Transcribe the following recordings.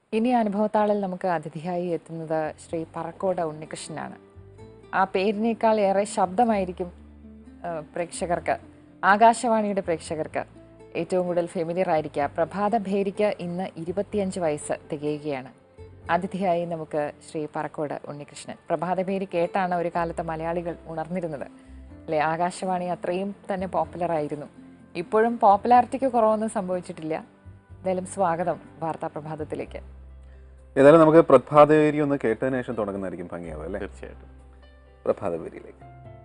ഇനി അനുഭവത്താളിൽ നമുക്ക് അതിഥിയായി എത്തുന്നത് ശ്രീ പറക്കോട് ഉണ്ണികൃഷ്ണനാണ് ആ പേരിനേക്കാൾ ഏറെ ശബ്ദമായിരിക്കും ആ, പ്രേക്ഷകർക്ക് ആകാശവാണിയുടെ പ്രേക്ഷകർക്ക് ഏറ്റവും കൂടുതൽ ഫെമിലിയർ ആയിരിക്കുക പ്രഭാത ഭേരിക്ക് ഇന്ന് ഇരുപത്തിയഞ്ച് വയസ്സ് തികയുകയാണ് അതിഥിയായി നമുക്ക് ശ്രീ പറക്കോട് ഉണ്ണികൃഷ്ണൻ പ്രഭാത ഭേരി കേട്ടാണ് ഒരു കാലത്ത് മലയാളികൾ ഉണർന്നിരുന്നത് അല്ലെ ആകാശവാണി അത്രയും തന്നെ പോപ്പുലർ ആയിരുന്നു ഇപ്പോഴും പോപ്പുലാരിറ്റിക്ക് കുറവൊന്നും സംഭവിച്ചിട്ടില്ല എന്തായാലും സ്വാഗതം വാർത്താ പ്രഭാതത്തിലേക്ക് ഏതായാലും നമുക്ക് പ്രഭാതവേരി ഒന്ന് കേട്ടതിന് ശേഷം തുടങ്ങുന്നതായിരിക്കും ഭംഗിയാവും അല്ലേ തീർച്ചയായിട്ടും പ്രഭാതവേരിയിലേക്ക്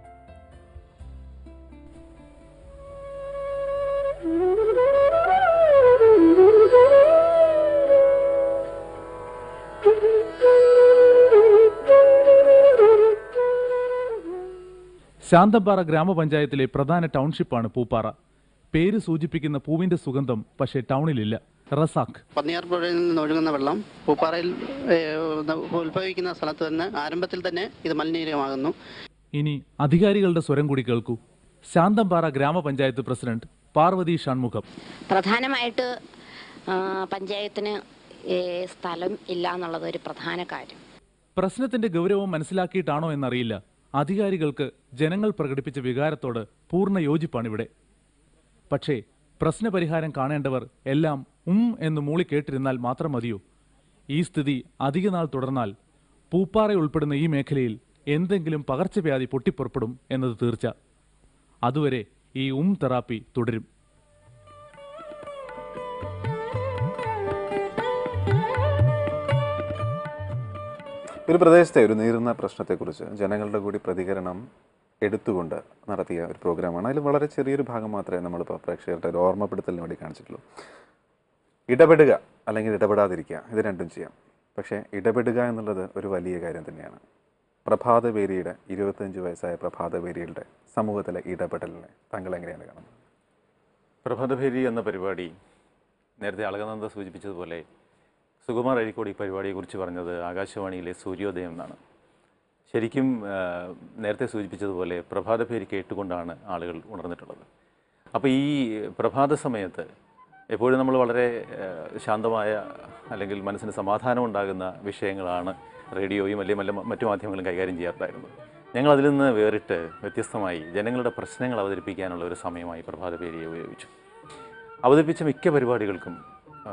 ശാന്തമ്പാറ ഗ്രാമപഞ്ചായത്തിലെ പ്രധാന ടൗൺഷിപ്പാണ് പൂപ്പാറ പേര് സൂചിപ്പിക്കുന്ന പൂവിന്റെ സുഗന്ധം പക്ഷേ ടൗണിലില്ല റസാഖ് പന്നിയാർപ്പുഴയിൽ നിന്ന് ഒഴുകുന്ന വെള്ളം പൂപ്പാറയിൽ ഏഹ്, ഉത്ഭവിക്കുന്ന സ്ഥലത്ത് തന്നെ ആരംഭത്തിൽ തന്നെ ഇത് മലിനീകരമാകുന്നു ഇനി അധികാരികളുടെ സ്വരം കൂടി കേൾക്കൂ ശാന്തമ്പാറ ഗ്രാമപഞ്ചായത്ത് പ്രസിഡന്റ് പാർവതി ഷൺമുഖം പ്രധാനമായിട്ട് ആ, പഞ്ചായത്തിന് ഏ, സ്ഥലം ഇല്ല എന്നുള്ളത് ഒരു പ്രധാന കാര്യം പ്രശ്നത്തിന്റെ ഗൗരവം മനസ്സിലാക്കിയിട്ടാണോ എന്നറിയില്ല അധികാരികൾക്ക് ജനങ്ങൾ പ്രകടിപ്പിച്ച വികാരത്തോട് പൂർണ്ണ യോജിപ്പാണിവിടെ പക്ഷേ പ്രശ്നപരിഹാരം കാണേണ്ടവർ എല്ലാം ഉം എന്ന് മൂളി കേട്ടിരുന്നാൽ മാത്രം മതിയോ ഈ സ്ഥിതി അധികനാൾ തുടർന്നാൽ പൂപ്പാറ ഉൾപ്പെടുന്ന ഈ മേഖലയിൽ എന്തെങ്കിലും പകർച്ചവ്യാധി പൊട്ടിപ്പുറപ്പെടും എന്നത് തീർച്ച അതുവരെ ഈ ഉം തെറാപ്പി തുടരും ഒരു പ്രദേശത്തെ ഒരു നീറുന്ന പ്രശ്നത്തെക്കുറിച്ച് ജനങ്ങളുടെ കൂടി പ്രതികരണം എടുത്തുകൊണ്ട് നടത്തിയ ഒരു പ്രോഗ്രാമാണ് അതിൽ വളരെ ചെറിയൊരു ഭാഗം മാത്രമേ നമ്മളിപ്പോൾ പ്രേക്ഷകരുടെ ഒരു ഓർമ്മപ്പെടുത്തലിന് വേണ്ടി കാണിച്ചിട്ടുള്ളൂ ഇടപെടുക അല്ലെങ്കിൽ ഇടപെടാതിരിക്കുക ഇത് രണ്ടും ചെയ്യാം പക്ഷേ ഇടപെടുക എന്നുള്ളത് ഒരു വലിയ കാര്യം തന്നെയാണ് പ്രഭാതവേരിയുടെ ഇരുപത്തഞ്ച് വയസ്സായ പ്രഭാതവേരിയുടെ സമൂഹത്തിലെ ഇടപെടലിനെ താങ്കൾ എങ്ങനെയാണ് കാണുന്നത് പ്രഭാതഭേരി എന്ന പരിപാടി നേരത്തെ അളകനന്ദ സൂചിപ്പിച്ചതുപോലെ സുകുമാർ അഴിക്കോട് ഈ പരിപാടിയെക്കുറിച്ച് പറഞ്ഞത് ആകാശവാണിയിലെ സൂര്യോദയം എന്നാണ് ശരിക്കും ആ, നേരത്തെ സൂചിപ്പിച്ചതുപോലെ പ്രഭാതഭേരി കേട്ടുകൊണ്ടാണ് ആളുകൾ ഉണർന്നിട്ടുള്ളത് അപ്പോൾ ഈ പ്രഭാത സമയത്ത് എപ്പോഴും നമ്മൾ വളരെ ആ, ശാന്തമായ അല്ലെങ്കിൽ മനസ്സിന് സമാധാനം ഉണ്ടാകുന്ന വിഷയങ്ങളാണ് റേഡിയോയും അല്ലെങ്കിൽ മല്ല മറ്റു മാധ്യമങ്ങളും കൈകാര്യം ചെയ്യാറുണ്ടായിരുന്നത് ഞങ്ങൾ അതിൽ നിന്ന് വേറിട്ട് വ്യത്യസ്തമായി ജനങ്ങളുടെ പ്രശ്നങ്ങൾ അവതരിപ്പിക്കാനുള്ള ഒരു സമയമായി പ്രഭാതപേരിയെ ഉപയോഗിച്ചു അവതരിപ്പിച്ച മിക്ക പരിപാടികൾക്കും ആ,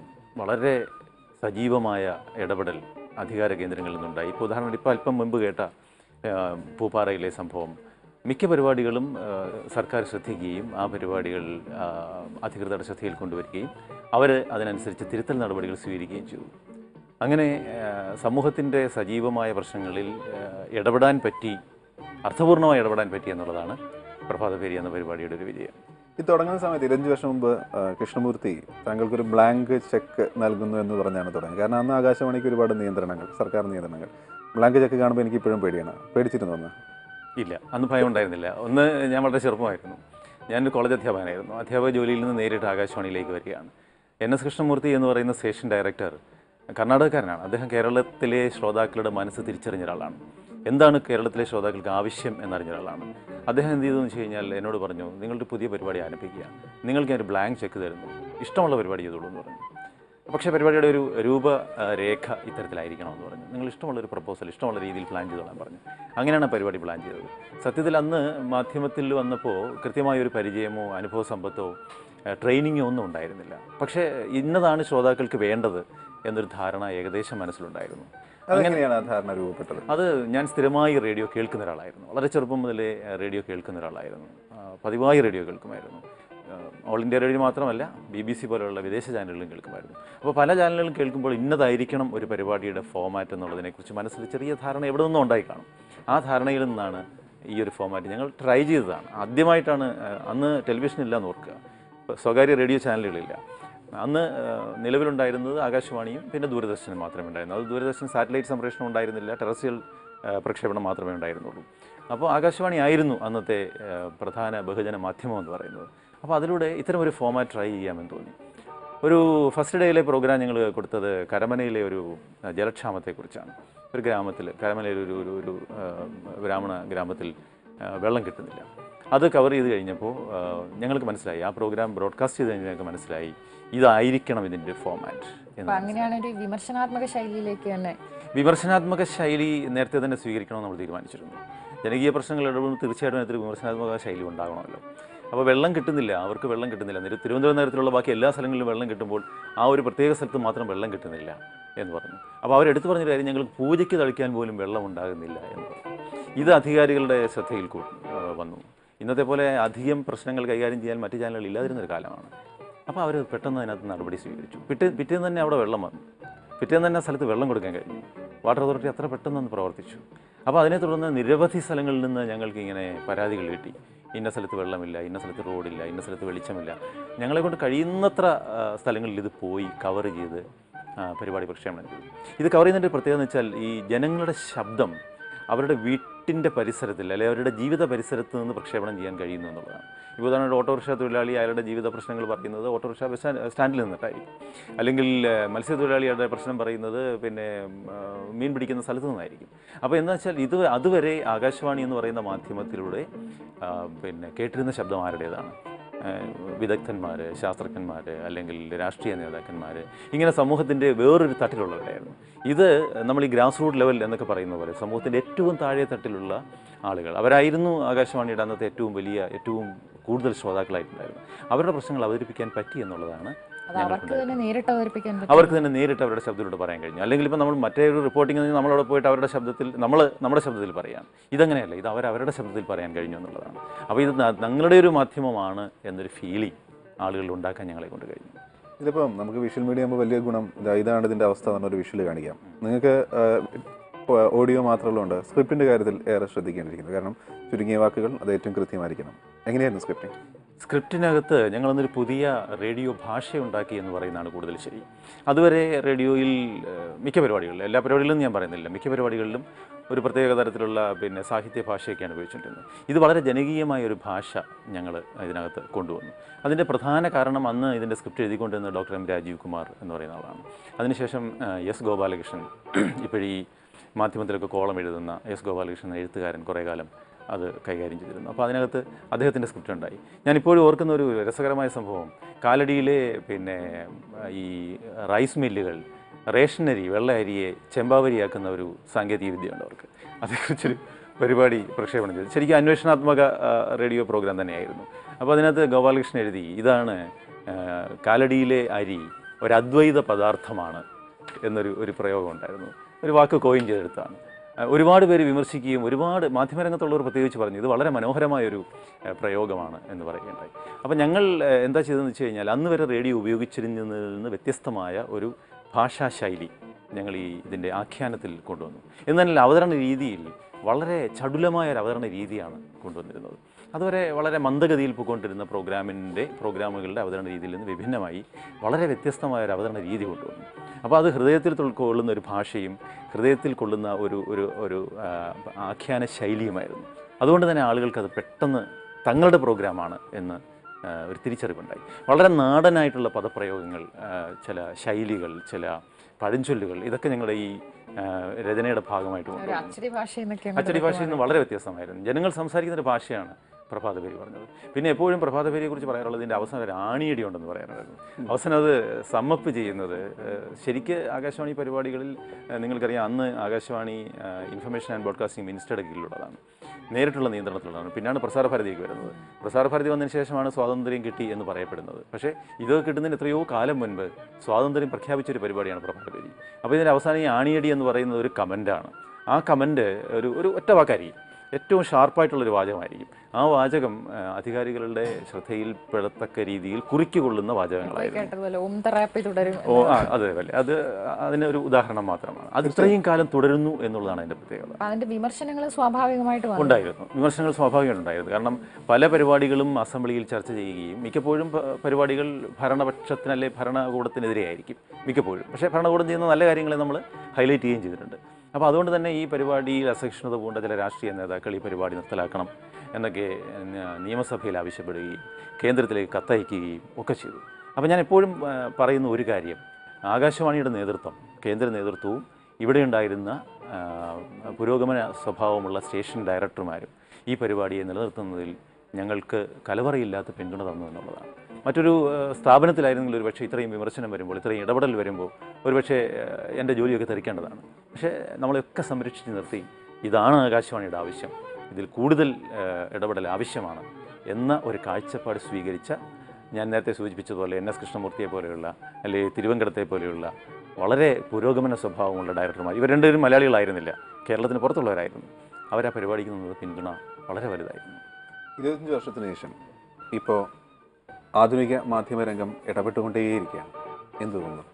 വളരെ സജീവമായ ഇടപെടൽ അധികാര കേന്ദ്രങ്ങളിൽ നിന്നുണ്ടായി ഇപ്പോൾ ഉദാഹരണം ഇപ്പോൾ അല്പം മുമ്പ് കേട്ട ആ, പൂപ്പാറയിലെ സംഭവം മിക്ക പരിപാടികളും ആ, സർക്കാർ ശ്രദ്ധിക്കുകയും ആ പരിപാടികൾ ആ, അധികൃതരുടെ ശ്രദ്ധയിൽ കൊണ്ടുവരികയും അവർ അതിനനുസരിച്ച് തിരുത്തൽ നടപടികൾ സ്വീകരിക്കുകയും ചെയ്തു അങ്ങനെ സമൂഹത്തിൻ്റെ സജീവമായ പ്രശ്നങ്ങളിൽ ആ, ഇടപെടാൻ പറ്റി അർത്ഥപൂർണ്ണമായി ഇടപെടാൻ പറ്റി എന്നുള്ളതാണ് പ്രഭാതപേരി എന്ന പരിപാടിയുടെ ഒരു വിജയം ഇത് തുടങ്ങുന്ന സമയത്ത് ഇരുപഞ്ച് വർഷം മുമ്പ് ആ, കൃഷ്ണമൂർത്തി താങ്കൾക്കൊരു ബ്ലാങ്ക് ചെക്ക് നൽകുന്നു എന്ന് പറഞ്ഞാണ് തുടങ്ങി കാരണം അന്ന് ആകാശവാണിക്ക് ഒരുപാട് നിയന്ത്രണങ്ങൾ സർക്കാർ നിയന്ത്രണങ്ങൾ ബ്ലാങ്ക് ചെക്ക് കാണുമ്പോൾ എനിക്ക് ഇപ്പോഴും പേടിയാണ് പേടിച്ചിരുന്നു അന്ന് ഇല്ല അന്ന് ഭയം ഉണ്ടായിരുന്നില്ല ഒന്ന് ഞാൻ വളരെ ചെറുപ്പമായിരുന്നു ഞാനൊരു കോളേജ് അധ്യാപകനായിരുന്നു അധ്യാപക ജോലിയിൽ നിന്ന് നേരിട്ട് ആകാശവാണിയിലേക്ക് വരികയാണ് എൻ എസ് കൃഷ്ണമൂർത്തി എന്ന് പറയുന്ന സ്റ്റേഷൻ ഡയറക്ടർ കർണാടകക്കാരനാണ് അദ്ദേഹം കേരളത്തിലെ ശ്രോതാക്കളുടെ മനസ്സ് തിരിച്ചറിഞ്ഞ ഒരാളാണ് എന്താണ് കേരളത്തിലെ ശ്രോതാക്കൾക്ക് ആവശ്യം എന്നറിഞ്ഞ ഒരാളാണ് അദ്ദേഹം എന്ത് ചെയ്തു എന്ന് വെച്ച് കഴിഞ്ഞാൽ എന്നോട് പറഞ്ഞു നിങ്ങളുടെ പുതിയ പരിപാടി ആരംഭിക്കുക നിങ്ങൾക്ക് ഞാൻ ഒരു ബ്ലാങ്ക് ചെക്ക് തരുന്നു ഇഷ്ടമുള്ള പരിപാടി ചെയ്തോളൂ എന്ന് പറഞ്ഞു പക്ഷേ പരിപാടിയുടെ ഒരു രൂപ ആ, രേഖ ഇത്തരത്തിലായിരിക്കണമെന്ന് പറഞ്ഞു നിങ്ങൾ ഇഷ്ടമുള്ള ഒരു പ്രപ്പോസൽ ഇഷ്ടമുള്ള രീതിയിൽ പ്ലാൻ ചെയ്തോളാൻ പറഞ്ഞു അങ്ങനെയാണ് ആ പരിപാടി പ്ലാൻ ചെയ്തത് സത്യത്തിൽ അന്ന് മാധ്യമത്തിൽ വന്നപ്പോൾ കൃത്യമായ ഒരു പരിചയമോ അനുഭവ സമ്പത്തോ ആ, ട്രെയിനിങ്ങോ ഒന്നും ഉണ്ടായിരുന്നില്ല പക്ഷേ ഇന്നതാണ് ശ്രോതാക്കൾക്ക് വേണ്ടത് എന്നൊരു ധാരണ ഏകദേശം മനസ്സിലുണ്ടായിരുന്നു അതെങ്ങനെയാണ് ആ ധാരണ രൂപപ്പെട്ടത് അത് ഞാൻ സ്ഥിരമായി റേഡിയോ കേൾക്കുന്ന ഒരാളായിരുന്നു വളരെ ചെറുപ്പം മുതലേ ആ, റേഡിയോ കേൾക്കുന്ന ഒരാളായിരുന്നു ആ, പതിവായി റേഡിയോ കേൾക്കുമായിരുന്നു ആ, ഓൾ ഇന്ത്യ റേഡിയോ മാത്രമല്ല ബി ബി സി പോലെയുള്ള വിദേശ ചാനലുകളും കേൾക്കുമായിരുന്നു അപ്പോൾ പല ചാനലുകളും കേൾക്കുമ്പോൾ ഇന്നതായിരിക്കണം ഒരു പരിപാടിയുടെ ഫോമാറ്റ് എന്നുള്ളതിനെക്കുറിച്ച് മനസ്സിൽ ചെറിയ ധാരണ എവിടെ നിന്നും ഉണ്ടായി കാണും ആ ധാരണയിൽ നിന്നാണ് ഈ ഒരു ഫോമാറ്റ് ഞങ്ങൾ ട്രൈ ചെയ്തതാണ് ആദ്യമായിട്ടാണ് ആ, അന്ന് ടെലിവിഷൻ ഇല്ല എന്ന് ഓർക്കുക ഇപ്പൊ സ്വകാര്യ റേഡിയോ ചാനലുകളില്ല അന്ന് ആ, നിലവിലുണ്ടായിരുന്നത് ആകാശവാണിയും പിന്നെ ദൂരദർശനും മാത്രമേ ഉണ്ടായിരുന്നു അത് ദൂരദർശൻ സാറ്റലൈറ്റ് സംപ്രേഷണം ഉണ്ടായിരുന്നില്ല ടെറസ്ട്രിയൽ ആ, പ്രക്ഷേപണം മാത്രമേ ഉണ്ടായിരുന്നുള്ളൂ അപ്പോൾ ആകാശവാണി ആയിരുന്നു അന്നത്തെ ആ, പ്രധാന ബഹുജന മാധ്യമം എന്ന് പറയുന്നത് അപ്പോൾ അതിലൂടെ ഇത്തരം ഒരു ഫോമാറ്റ് ട്രൈ ചെയ്യാമെന്ന് തോന്നി ഒരു ഫസ്റ്റ് ഡേയിലെ പ്രോഗ്രാം ഞങ്ങൾ കൊടുത്തത് കരമനയിലെ ഒരു ആ, ജലക്ഷാമത്തെക്കുറിച്ചാണ് ഒരു ഗ്രാമത്തിൽ കരമനയിലെ ഒരു ഒരു ഒരു ആ, ബ്രാഹ്മണ ഗ്രാമത്തിൽ ആ, വെള്ളം കിട്ടുന്നില്ല അത് കവർ ചെയ്ത് കഴിഞ്ഞപ്പോൾ ആ, ഞങ്ങൾക്ക് മനസ്സിലായി ആ പ്രോഗ്രാം ബ്രോഡ്കാസ്റ്റ് ചെയ്ത് കഴിഞ്ഞാൽ ഞങ്ങൾക്ക് മനസ്സിലായി ഇതായിരിക്കണം ഇതിൻ്റെ ഫോമാറ്റ് അപ്പൊ എന്ന് അങ്ങനെയാണ് ഒരു വിമർശനാത്മക ശൈലിയിലേക്ക് തന്നെ വിമർശനാത്മക ശൈലി നേരത്തെ തന്നെ സ്വീകരിക്കണമെന്ന് നമ്മൾ തീരുമാനിച്ചിരുന്നു ജനകീയ പ്രശ്നങ്ങൾ ഇടപെടുമ്പോൾ തീർച്ചയായിട്ടും അതിനകത്തൊരു വിമർശനാത്മക ശൈലി ഉണ്ടാകണമല്ലോ അപ്പോൾ വെള്ളം കിട്ടുന്നില്ല അവർക്ക് വെള്ളം കിട്ടുന്നില്ല നിര- തിരുവനന്തപുരം നഗരത്തിലുള്ള ബാക്കി എല്ലാ സ്ഥലങ്ങളിലും വെള്ളം കിട്ടുമ്പോൾ ആ ഒരു പ്രത്യേക സ്ഥലത്ത് മാത്രം വെള്ളം കിട്ടുന്നില്ല എന്ന് പറഞ്ഞു അപ്പോൾ അവരെടുത്ത് പറഞ്ഞൊരു കാര്യം ഞങ്ങൾക്ക് പൂജയ്ക്ക് തളിക്കാൻ പോലും വെള്ളം ഉണ്ടാകുന്നില്ല എന്ന് പറഞ്ഞു ഇത് അധികാരികളുടെ ശ്രദ്ധയിൽ കൂ- ആ, വന്നു ഇന്നത്തെ പോലെ അധികം പ്രശ്നങ്ങൾ കൈകാര്യം ചെയ്യാൻ മറ്റ് ചാനലുകൾ ഇല്ലാതിരുന്നൊരു കാലമാണ് അപ്പോൾ അവർ പെട്ടെന്ന് അതിനകത്ത് നടപടി സ്വീകരിച്ചു പിറ്റേ പിറ്റേന്ന് തന്നെ അവിടെ വെള്ളം വന്നു പിറ്റേന്ന് തന്നെ ആ സ്ഥലത്ത് വെള്ളം കൊടുക്കാൻ കഴിഞ്ഞു വാട്ടർ അതോറിറ്റി അത്ര പെട്ടെന്ന് പ്രവർത്തിച്ചു അപ്പോൾ അതിനെ തുടർന്ന് നിരവധി സ്ഥലങ്ങളിൽ നിന്ന് ഞങ്ങൾക്ക് ഇങ്ങനെ പരാതികൾ കിട്ടി ഇന്ന സ്ഥലത്ത് വെള്ളമില്ല ഇന്ന സ്ഥലത്ത് റോഡില്ല ഇന്ന സ്ഥലത്ത് വെളിച്ചമില്ല ഞങ്ങളെ കൊണ്ട് കഴിയുന്നത്ര ആ, സ്ഥലങ്ങളിൽ ഇത് പോയി കവർ ചെയ്ത് ആ, പരിപാടി പ്രക്ഷേപണം ചെയ്തു ഇത് കവർ ചെയ്യുന്നതിൻ്റെ ഒരു പ്രത്യേകത എന്ന് വെച്ചാൽ ഈ ജനങ്ങളുടെ ശബ്ദം അവരുടെ വീട്ടിൻ്റെ പരിസരത്തിൽ അല്ലെങ്കിൽ അവരുടെ ജീവിത പരിസരത്ത് നിന്ന് പ്രക്ഷേപണം ചെയ്യാൻ കഴിയുന്നു എന്നുള്ളതാണ് ഇപ്പോൾ ഉദാഹരണം ഓട്ടോറിക്ഷ തൊഴിലാളി അയാളുടെ ജീവിത പ്രശ്നങ്ങൾ പറയുന്നത് ഓട്ടോറിക്ഷ ബസ് സ്റ്റാൻഡ് സ്റ്റാൻഡിൽ നിന്നിട്ടായിരിക്കും അല്ലെങ്കിൽ ഏഹ്, മത്സ്യത്തൊഴിലാളിയുടെ പ്രശ്നം പറയുന്നത് പിന്നെ ആ, മീൻ പിടിക്കുന്ന സ്ഥലത്ത് നിന്നായിരിക്കും അപ്പോൾ എന്താ വെച്ചാൽ ഇത് അതുവരെ ആകാശവാണി എന്ന് പറയുന്ന മാധ്യമത്തിലൂടെ ആ, പിന്നെ കേട്ടിരുന്ന ശബ്ദം ആരുടേതാണ് വിദഗ്ധന്മാർ ശാസ്ത്രജ്ഞന്മാർ അല്ലെങ്കിൽ രാഷ്ട്രീയ നേതാക്കന്മാർ ഇങ്ങനെ സമൂഹത്തിൻ്റെ വേറൊരു തട്ടിലുള്ളവരായിരുന്നു ഇത് നമ്മൾ ഈ ഗ്രാസ് റൂട്ട് ലെവൽ എന്നൊക്കെ പറയുന്ന പോലെ സമൂഹത്തിൻ്റെ ഏറ്റവും താഴെ തട്ടിലുള്ള ആളുകൾ അവരായിരുന്നു ആകാശവാണിയുടെ അന്നത്തെ ഏറ്റവും വലിയ ഏറ്റവും കൂടുതൽ ശ്രോതാക്കളായിട്ടുണ്ടായിരുന്നു അവരുടെ പ്രശ്നങ്ങൾ അവതരിപ്പിക്കാൻ പറ്റി എന്നുള്ളതാണ് അത് അവർക്ക് തന്നെ നേരിട്ട് അവതരിപ്പിക്കാൻ പറ്റും അവർക്ക് തന്നെ നേരിട്ട് അവരുടെ ശബ്ദത്തിലൂടെ പറയാൻ കഴിഞ്ഞു അല്ലെങ്കിൽ ഇപ്പോൾ നമ്മൾ മറ്റേ ഒരു റിപ്പോർട്ടിംഗ് നമ്മളവിടെ പോയിട്ട് അവരുടെ ശബ്ദത്തിൽ നമ്മൾ നമ്മുടെ ശബ്ദത്തിൽ പറയാം ഇതങ്ങനെയല്ല ഇത് അവർ അവരുടെ ശബ്ദത്തിൽ പറയാൻ കഴിഞ്ഞു എന്നുള്ളതാണ് അപ്പോൾ ഇത് ന- ഞങ്ങളുടെ ഒരു മാധ്യമമാണ് എന്നൊരു ഫീലിംഗ് ആളുകളിൽ ഉണ്ടാക്കാൻ ഞങ്ങളെ കൊണ്ട് കഴിഞ്ഞു ഇതിപ്പം നമുക്ക് വിഷ്വൽ മീഡിയ ആകുമ്പോൾ വലിയ ഗുണം ഇതാ ഇതാണ് ഇതിൻ്റെ അവസ്ഥ എന്നൊരു വിഷ്വൽ കാണിക്കാം നിങ്ങൾക്ക് ഓഡിയോ മാത്രമുള്ളതുകൊണ്ട് സ്ക്രിപ്റ്റിൻ്റെ കാര്യത്തിൽ ഏറെ ശ്രദ്ധിക്കേണ്ടിയിരിക്കുന്നത് കാരണം ചുരുങ്ങിയ വാക്കുകൾ അത് ഏറ്റവും കൃത്യമായിരിക്കണം എങ്ങനെയായിരുന്നു സ്ക്രിപ്റ്റിംഗ് സ്ക്രിപ്റ്റിനകത്ത് ഞങ്ങളൊന്നൊരു പുതിയ റേഡിയോ ഭാഷയുണ്ടാക്കി എന്ന് പറയുന്നതാണ് കൂടുതൽ ശരി അതുവരെ റേഡിയോയിൽ ഏഹ്, മിക്ക പരിപാടികളിലും എല്ലാ പരിപാടികളിലും ഞാൻ പറയുന്നില്ല മിക്ക പരിപാടികളിലും ഒരു പ്രത്യേക തരത്തിലുള്ള പിന്നെ സാഹിത്യ ഭാഷയൊക്കെയാണ് ഉപയോഗിച്ചിട്ടുള്ളത് ഇത് വളരെ ജനകീയമായ ഒരു ഭാഷ ഞങ്ങൾ ഇതിനകത്ത് കൊണ്ടുവന്നു അതിൻ്റെ പ്രധാന കാരണം അന്ന് ഇതിൻ്റെ സ്ക്രിപ്റ്റ് എഴുതിക്കൊണ്ടിരുന്ന ഡോക്ടർ എം രാജീവ് കുമാർ എന്ന് പറയുന്ന ആളാണ് അതിനുശേഷം ഏഹ്, എസ് ഗോപാലകൃഷ്ണൻ ഇപ്പോഴീ മാധ്യമത്തിലൊക്കെ കോളം എഴുതുന്ന എസ് ഗോപാലകൃഷ്ണൻ എന്ന എഴുത്തുകാരൻ കുറേ കാലം അത് കൈകാര്യം ചെയ്തിരുന്നു അപ്പോൾ അതിനകത്ത് അദ്ദേഹത്തിൻ്റെ സ്ക്രിപ്റ്റ് ഉണ്ടായി ഞാനിപ്പോഴും ഓർക്കുന്ന ഒരു രസകരമായ സംഭവം കാലടിയിലെ പിന്നെ ഈ റൈസ് മില്ലുകൾ റേഷനരി വെള്ള അരിയെ ചെമ്പാവരിയാക്കുന്ന ഒരു സാങ്കേതിക വിദ്യയുണ്ട് അവർക്ക് അതേക്കുറിച്ചൊരു പരിപാടി പ്രക്ഷേപണം ചെയ്തു ശരിക്കും അന്വേഷണാത്മക ആ, റേഡിയോ പ്രോഗ്രാം തന്നെയായിരുന്നു അപ്പോൾ അതിനകത്ത് ഗോപാലകൃഷ്ണൻ എഴുതി ഇതാണ് ആ, കാലടിയിലെ അരി ഒരു അദ്വൈത പദാർത്ഥമാണ് എന്നൊരു ഒരു പ്രയോഗം ഉണ്ടായിരുന്നു ഒരു വാക്ക് കോയിൻ ചെയ്തെടുത്താണ് അഹ് ഒരുപാട് പേര് വിമർശിക്കുകയും ഒരുപാട് മാധ്യമരംഗത്തുള്ളവർ പ്രത്യേകിച്ച് പറഞ്ഞു ഇത് വളരെ മനോഹരമായൊരു അഹ് പ്രയോഗമാണ് എന്ന് പറയുകയുണ്ടായി അപ്പോൾ ഞങ്ങൾ അഹ് എന്താ ചെയ്തതെന്ന് വെച്ച് കഴിഞ്ഞാൽ അന്ന് വരെ റേഡിയോ ഉപയോഗിച്ചിരുന്നതിൽ നിന്ന് വ്യത്യസ്തമായ ഒരു ഭാഷാശൈലി ഞങ്ങൾ ഈ ഇതിൻ്റെ ആഖ്യാനത്തിൽ കൊണ്ടുവന്നു എന്നാൽ അവതരണ രീതിയിൽ വളരെ ചടുലമായ ഒരു അവതരണ രീതിയാണ് കൊണ്ടുവന്നിരുന്നത് അതുവരെ വളരെ മന്ദഗതിയിൽ പോയിക്കൊണ്ടിരുന്ന പ്രോഗ്രാമിൻ്റെ പ്രോഗ്രാമുകളുടെ അവതരണ രീതിയിൽ നിന്ന് വിഭിന്നമായി വളരെ വ്യത്യസ്തമായ ഒരു അവതരണ രീതി കൊണ്ടുവന്നു അപ്പോൾ അത് ഹൃദയത്തിൽ തൊൾ- കൊള്ളുന്ന ഒരു ഭാഷയും ഹൃദയത്തിൽ കൊള്ളുന്ന ഒരു ഒരു ഒരു ആ, ആഖ്യാന ശൈലിയുമായിരുന്നു അതുകൊണ്ട് തന്നെ ആളുകൾക്ക് അത് പെട്ടെന്ന് തങ്ങളുടെ പ്രോഗ്രാമാണ് എന്ന് ആ, ഒരു തിരിച്ചറിവുണ്ടായി വളരെ നാടനായിട്ടുള്ള പദപ്രയോഗങ്ങൾ ആ, ചില ശൈലികൾ ചില പഴഞ്ചൊല്ലുകൾ ഇതൊക്കെ ഞങ്ങളുടെ ഈ ആ, രചനയുടെ ഭാഗമായിട്ട് ഒരു കൊണ്ടുവന്നു അച്ചടി ഭാഷ എന്നൊക്കെയാണ് അച്ചടി ഭാഷയിൽ നിന്ന് വളരെ വ്യത്യസ്തമായിരുന്നു ജനങ്ങൾ സംസാരിക്കുന്ന ഒരു ഭാഷയാണ് പ്രഭാതപേരി പറഞ്ഞത് പിന്നെ എപ്പോഴും പ്രഭാതപേരിയെ കുറിച്ച് പറയാനുള്ളത് ഇതിൻ്റെ അവസാനം ഒരു ആണിയടി ഉണ്ടെന്ന് പറയാനുണ്ടായിരുന്നു അവസാനം അത് സമ്മപ്പ് ചെയ്യുന്നത് ഏഹ്, ശരിക്ക് ആകാശവാണി പരിപാടികളിൽ ഏഹ്, നിങ്ങൾക്കറിയാം അന്ന് ആകാശവാണി ഏഹ്, ഇൻഫർമേഷൻ ആൻഡ് ബ്രോഡ്കാസ്റ്റിംഗ് മിനിസ്റ്ററുടെ കീഴിലുള്ളതാണ് നേരിട്ടുള്ള നിയന്ത്രണത്തിലുള്ളതാണ് പിന്നാണ് പ്രസാരഭാരതിക്ക് വരുന്നത് പ്രസാരഭാരതി വന്നതിന് ശേഷമാണ് സ്വാതന്ത്ര്യം കിട്ടി എന്ന് പറയപ്പെടുന്നത് പക്ഷേ ഇത് കിട്ടുന്നതിന് എത്രയോ കാലം മുൻപ് സ്വാതന്ത്ര്യം പ്രഖ്യാപിച്ചൊരു പരിപാടിയാണ് പ്രഭാതപേരി അപ്പോൾ ഇതിൻ്റെ അവസാനം ഈ ആണിയടി എന്ന് പറയുന്നത് ഒരു കമൻ്റാണ് ആ കമൻറ്റ് ഒരു ഒരു ഒറ്റ വാക്കായിരിക്കും ഏറ്റവും ഷാർപ്പായിട്ടുള്ളൊരു വാചകമായിരിക്കും ആ വാചകം ആ, അധികാരികളുടെ ശ്രദ്ധയിൽപ്പെടത്തക്ക രീതിയിൽ കുറിക്കുകൊള്ളുന്ന വാചകങ്ങളായിരുന്നു കേട്ടതുപോലെ ഓം തെറാപ്പി തുടരും ഓ ആ അതെ അല്ലേ അത് അതിനൊരു ഉദാഹരണം മാത്രമാണ് അത് ഇത്രയും കാലം തുടരുന്നു എന്നുള്ളതാണ് അതിൻ്റെ പ്രത്യേകത അപ്പൊ അതിന്റെ വിമർശനങ്ങൾ സ്വാഭാവികമായിട്ട് വന്നു ഉണ്ടായിരുന്നു വിമർശനങ്ങൾ സ്വാഭാവികമായിട്ടുണ്ടായിരുന്നു കാരണം പല പരിപാടികളും അസംബ്ലിയിൽ ചർച്ച ചെയ്യുകയും മിക്കപ്പോഴും പ- പരിപാടികൾ ഭരണപക്ഷത്തിന് അല്ലെ ഭരണകൂടത്തിനെതിരെയായിരിക്കും മിക്കപ്പോഴും പക്ഷേ ഭരണകൂടം ചെയ്യുന്ന നല്ല കാര്യങ്ങളെ നമ്മൾ ഹൈലൈറ്റ് ചെയ്യുകയും ചെയ്തിട്ടുണ്ട് അപ്പോൾ അതുകൊണ്ട് തന്നെ ഈ പരിപാടിയിൽ അസഹിഷ്ണുത പൂണ്ട ചില രാഷ്ട്രീയ നേതാക്കൾ ഈ പരിപാടി നിർത്തലാക്കണം എന്നൊക്കെ ന- നിയമസഭയിൽ ആവശ്യപ്പെടുകയും കേന്ദ്രത്തിലേക്ക് കത്തയക്കുകയും ഒക്കെ ചെയ്തു അപ്പോൾ ഞാൻ എപ്പോഴും ആ, പറയുന്ന ഒരു കാര്യം ആകാശവാണിയുടെ നേതൃത്വം കേന്ദ്ര നേതൃത്വവും ഇവിടെ ഉണ്ടായിരുന്ന ആ, പുരോഗമന സ്വഭാവമുള്ള സ്റ്റേഷൻ ഡയറക്ടർമാരും ഈ പരിപാടിയെ നിലനിർത്തുന്നതിൽ ഞങ്ങൾക്ക് കലവറയില്ലാത്ത പിന്തുണ തന്നു എന്നുള്ളതാണ് മറ്റൊരു ഏഹ്, സ്ഥാപനത്തിലായിരുന്നെങ്കിൽ ഒരു പക്ഷേ ഇത്രയും വിമർശനം വരുമ്പോൾ ഇത്രയും ഇടപെടൽ വരുമ്പോൾ ഒരുപക്ഷെ ഏഹ്, എൻ്റെ ജോലിയൊക്കെ തെറിക്കേണ്ടതാണ് പക്ഷേ നമ്മളെയൊക്കെ സംരക്ഷിച്ച് നിർത്തി ഇതാണ് ആകാശവാണിയുടെ ആവശ്യം ഇതിൽ കൂടുതൽ ഏഹ്, ഇടപെടൽ ആവശ്യമാണ് എന്ന ഒരു കാഴ്ചപ്പാട് സ്വീകരിച്ച ഞാൻ നേരത്തെ സൂചിപ്പിച്ചതുപോലെ എൻ എസ് കൃഷ്ണമൂർത്തിയെ പോലെയുള്ള അല്ലെങ്കിൽ തിരുവങ്കടത്തെ പോലെയുള്ള വളരെ പുരോഗമന സ്വഭാവമുള്ള ഡയറക്ടർമാർ ഇവർ രണ്ടുപേരും മലയാളികളായിരുന്നില്ല കേരളത്തിന് പുറത്തുള്ളവരായിരുന്നു അവർ ആ പരിപാടിക്ക് നിന്നത് പിന്തുണ വളരെ വലുതായിരുന്നു ഇരുപത്തഞ്ച് വർഷത്തിന് ശേഷം ഇപ്പോൾ ആധുനിക മാധ്യമരംഗം ഇടപെട്ടുകൊണ്ടേയിരിക്കുകയാണ് എന്ത് തോന്നുന്നു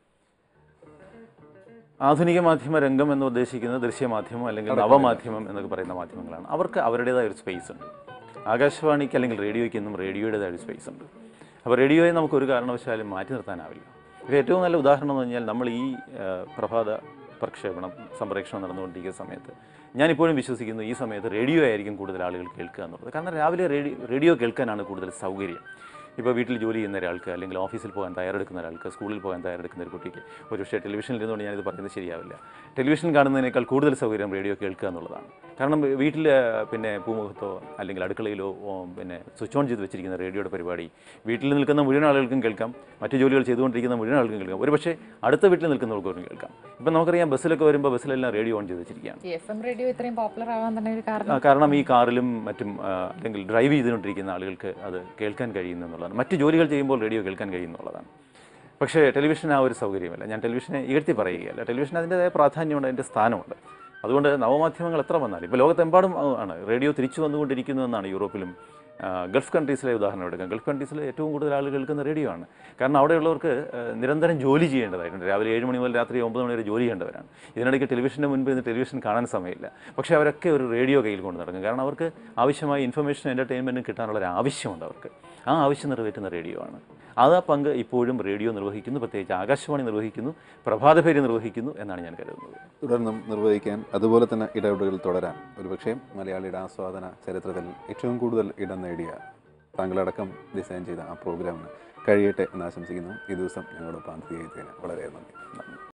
ആധുനിക മാധ്യമ രംഗം എന്ന് ഉദ്ദേശിക്കുന്നത് ദൃശ്യമാധ്യമം അല്ലെങ്കിൽ നവമാധ്യമം എന്നൊക്കെ പറയുന്ന മാധ്യമങ്ങളാണ് അവർക്ക് അവരുടേതായ ഒരു സ്പേസ് ഉണ്ട് ആകാശവാണിക്ക് അല്ലെങ്കിൽ റേഡിയോയ്ക്ക് എന്നും റേഡിയോയുടേതായ ഒരു സ്പേസ് ഉണ്ട് അപ്പോൾ റേഡിയോയെ നമുക്ക് ഒരു കാരണവശാലും മാറ്റി നിർത്താനാവില്ല ഇപ്പോൾ ഏറ്റവും നല്ല ഉദാഹരണം എന്ന് പറഞ്ഞാൽ നമ്മൾ ഈ ആ, പ്രഭാത പ്രക്ഷേപണം സംപ്രേഷണം നടന്നുകൊണ്ടിരിക്കുന്ന സമയത്ത് ഞാനിപ്പോഴും വിശ്വസിക്കുന്നു ഈ സമയത്ത് റേഡിയോ ആയിരിക്കും കൂടുതൽ ആളുകൾ കേൾക്കുക എന്നുള്ളത് കാരണം രാവിലെ റേഡിയോ റേഡിയോ കേൾക്കാനാണ് കൂടുതൽ സൗകര്യം ഇപ്പോൾ വീട്ടിൽ ജോലി ചെയ്യുന്ന ഒരാൾക്ക് അല്ലെങ്കിൽ ഓഫീസിൽ പോകാൻ തയ്യാറെടുക്കുന്ന ഒരാൾക്ക് സ്കൂളിൽ പോകാൻ തയ്യാറെടുക്കുന്ന ഒരു കുട്ടിക്ക് ഒരു പക്ഷേ ടെലിവിഷനിൽ ഇരുന്നുകൊണ്ട് ഞാനിത് പറയുന്നത് ശരിയാവില്ല ടെലിവിഷൻ കാണുന്നതിനേക്കാൾ കൂടുതൽ സൗകര്യം റേഡിയോ കേൾക്കുക എന്നുള്ളതാണ് കാരണം വീട്ടിൽ പിന്നെ പൂമുഖത്തോ അല്ലെങ്കിൽ അടുക്കളയിലോ ഓ, പിന്നെ സ്വിച്ച് ഓൺ ചെയ്ത് വെച്ചിരിക്കുന്ന റേഡിയോയുടെ പരിപാടി വീട്ടിൽ നിൽക്കുന്ന മുഴുവൻ ആളുകൾക്കും കേൾക്കാം മറ്റു ജോലികൾ ചെയ്തുകൊണ്ടിരിക്കുന്ന മുഴുവൻ ആളുകൾക്കും കേൾക്കാം ഒരു പക്ഷേ അടുത്ത വീട്ടിൽ നിൽക്കുന്നവർക്കും കേൾക്കാം ഇപ്പം നമുക്കറിയാം ബസ്സിലൊക്കെ വരുമ്പോൾ ബസ്സിലെല്ലാം റേഡിയോ ഓൺ ചെയ്ത് വെച്ചിരിക്കുകയാണ് ഈ എഫ് എം റേഡിയോ ഇത്രയും പോപ്പുലർ ആവാൻ തന്നെ ഒരു കാരണം ആ, കാരണം ഈ കാറിലും മറ്റും ആ, അല്ലെങ്കിൽ ഡ്രൈവ് ചെയ്തുകൊണ്ടിരിക്കുന്ന ആളുകൾക്ക് അത് കേൾക്കാൻ കഴിയുന്നു എന്നുള്ളതാണ് മറ്റ് ജോലികൾ ചെയ്യുമ്പോൾ റേഡിയോ കേൾക്കാൻ കഴിയുന്നുള്ളതാണ് പക്ഷേ ടെലിവിഷൻ ആ ഒരു സൗകര്യമല്ല ഞാൻ ടെലിവിഷനെ ഇകഴ്ത്തി പറയുകയല്ല ടെലിവിഷൻ അതിൻ്റെതായ പ്രാധാന്യമുണ്ട് അതിൻ്റെ സ്ഥാനമുണ്ട് അതുകൊണ്ട് നവമാധ്യമങ്ങൾ എത്ര വന്നാലും ഇപ്പോൾ ലോകത്തെമ്പാടും ആ- ആണ് റേഡിയോ തിരിച്ചു വന്നുകൊണ്ടിരിക്കുന്നു എന്നാണ് യൂറോപ്പിലും ആ, ഗൾഫ് കൺട്രീസിലെ ഉദാഹരണം എടുക്കാം ഗൾഫ് കൺട്രീസിൽ ഏറ്റവും കൂടുതൽ ആളുകൾ കേൾക്കുന്ന റേഡിയോ ആണ് കാരണം അവിടെയുള്ളവർക്ക് ആ, നിരന്തരം ജോലി ചെയ്യേണ്ടതായിട്ടുണ്ട് രാവിലെ ഏഴ് മണി മുതൽ രാത്രി ഒമ്പത് മണി വരെ ജോലി ചെയ്യേണ്ടവരാണ് ഇതിനിടയ്ക്ക് ടെലിവിഷൻ്റെ മുൻപ് ഇന്ന് ടെലിവിഷൻ കാണാൻ സമയമില്ല പക്ഷേ അവരൊക്കെ ഒരു റേഡിയോ കയ്യിൽ കൊണ്ട് നടക്കും കാരണം അവർക്ക് ആവശ്യമായ ഇൻഫർമേഷൻ എൻ്റർടൈൻമെൻറ്റും കിട്ടാനുള്ള ഒരു ആവശ്യമുണ്ട് അവർക്ക് ആ ആവശ്യം നിറവേറ്റുന്ന റേഡിയോ ആണ് അത് ആ പങ്ക് ഇപ്പോഴും റേഡിയോ നിർവഹിക്കുന്നു പ്രത്യേകിച്ച് ആകാശവാണി നിർവഹിക്കുന്നു പ്രഭാതഭേരി നിർവഹിക്കുന്നു എന്നാണ് ഞാൻ കരുതുന്നത് തുടർന്നും നിർവഹിക്കാൻ അതുപോലെ തന്നെ ഇടപെടലുകൾ തുടരാൻ ഒരുപക്ഷെ മലയാളിയുടെ ആസ്വാദന ചരിത്രത്തിൽ ഏറ്റവും കൂടുതൽ ഇടം നേടിയ താങ്കളടക്കം ഡിസൈൻ ചെയ്ത ആ പ്രോഗ്രാമിന് കഴിയട്ടെ എന്ന് ആശംസിക്കുന്നു ഈ ദിവസം ഞങ്ങളോടൊപ്പം അതിഥിയായി വളരെ നന്ദി നന്ദി